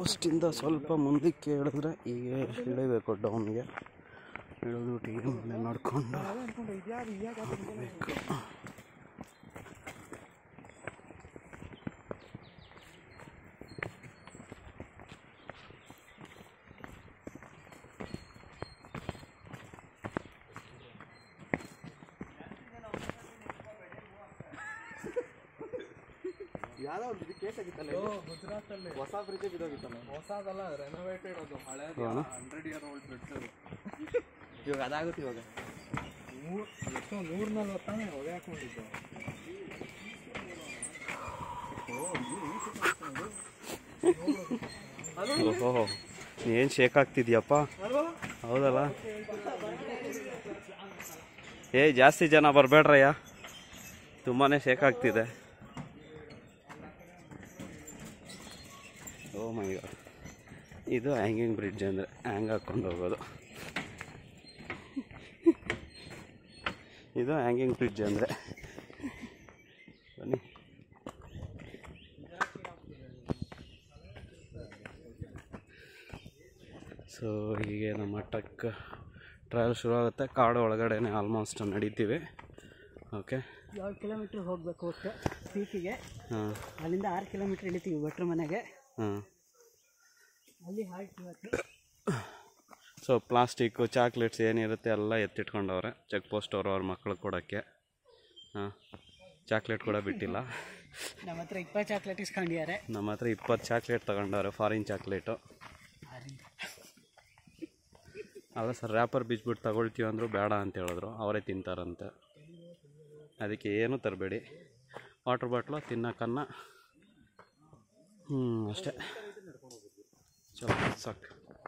ಪೋಸ್ಟಿಂದ ಸ್ವಲ್ಪ ಮುಂದಕ್ಕೆ ಹೇಳಿದ್ರೆ ಹೀಗೆ ಇಳಿಬೇಕು ಡೌನ್ಗೆ ಇಳಿದ್ಬಿಟ್ಟು ಹೀಗೆ ಮುಂದೆ ನಡ್ಕೊಂಡು ಹೋಗ್ಬೇಕು ಯಾವ್ದೋ ಒಂದು ಇದು ಕೇಸ್ ಆಗಿತ್ತಲ್ಲ ಗುಜರಾತಲ್ಲಿ ಹೊಸ ಬ್ರಿಡ್ಜ್ ಬಿದ್ದೋಗಿತ್ತಲ್ಲ ಹೊಸದಲ್ಲ ರೆನೋವೇಟೆಡ್ ಅದು ಹಳೇದು ಹೌದಾ? ಹಂಡ್ರೆಡ್ ಇಯರ್ ಓಲ್ಡ್ ಬ್ರಿಡ್ಜ್ ಅದು ಇವಾಗ ಅದಾಗುತ್ತೆ ಇವಾಗ ನೂರ್ ಎಷ್ಟು ನೂರ ನಲ್ವತ್ತಾನೆ ಹೊಗೆ ಹಾಕೊಂಡಿದ್ದು ಓಹೋ ಏನು ಶೇಕ್ ಆಗ್ತಿದ್ಯಪ್ಪ ಹೌದಲ್ಲ ಏ ಜಾಸ್ತಿ ಜನ ಬರಬೇಡ್ರಯ್ಯ ತುಂಬಾ ಶೇಕ್ ಆಗ್ತಿದೆ ಓ ಮೈ ಗಾಡ್ ಇದು ಹ್ಯಾಂಗಿಂಗ್ ಬ್ರಿಡ್ಜ್ ಅಂದರೆ ಹ್ಯಾಂಗ್ ಹಾಕ್ಕೊಂಡು ಹೋಗೋದು ಇದು ಹ್ಯಾಂಗಿಂಗ್ ಬ್ರಿಡ್ಜ್ ಅಂದರೆ ಬನ್ನಿ ಸೊ ಹೀಗೆ ನಮ್ಮ ಟಕ್ ಟ್ರಯಲ್ ಶುರು ಆಗುತ್ತೆ ಕಾಡು ಒಳಗಡೆನೆ ಆಲ್ಮೋಸ್ಟ್ ನಡೀತೀವಿ ಓಕೆ ಏಳು ಕಿಲೋಮೀಟ್ರ್ ಹೋಗಬೇಕು ಒಟ್ಟು ಪೀಕಿಗೆ ಹಾಂ ಅಲ್ಲಿಂದ ಆರು ಕಿಲೋಮೀಟ್ರ್ ಇಳಿತೀವಿ ಭಟ್ರ ಮನೆಗೆ ಹಾಂ ಅಲ್ಲಿ ಹಾಲ್ಟ್ ಇವತ್ತು ಸೊ ಪ್ಲಾಸ್ಟಿಕ್ಕು ಚಾಕ್ಲೇಟ್ಸ್ ಏನಿರುತ್ತೆ ಎಲ್ಲ ಎತ್ತಿಟ್ಕೊಂಡವ್ರೆ ಚೆಕ್ ಪೋಸ್ಟ್ ಅವರು ಅವ್ರ ಮಕ್ಳಿಗೆ ಕೊಡೋಕ್ಕೆ ಹಾಂ ಚಾಕ್ಲೇಟ್ ಕೂಡ ಬಿಟ್ಟಿಲ್ಲ ನಮ್ಮ ಹತ್ರ ಇಪ್ಪತ್ತು ಚಾಕ್ಲೇಟ್ ಇಸ್ಕೊಂಡಿದ್ದಾರೆ ನಮ್ಮ ಹತ್ರ ಇಪ್ಪತ್ತು ಚಾಕ್ಲೇಟ್ ತಗೊಂಡವ್ರೆ ಫಾರಿನ್ ಚಾಕ್ಲೇಟು ಅಲ್ಲ ಸರ್ ರ್ಯಾಪರ್ ಬಿಚ್ಬಿಟ್ಟು ತಗೊಳ್ತೀವಿ ಅಂದರು ಬೇಡ ಅಂತ ಹೇಳಿದ್ರು ಅವರೇ ತಿಂತಾರಂತೆ ಅದಕ್ಕೆ ಏನೂ ತರಬೇಡಿ ವಾಟ್ರ್ ಬಾಟ್ಲು ತಿನ್ನಕ್ಕನ್ನ ಹ್ಞೂ ಅಷ್ಟೇ ಚಲೋ ಸಾಕು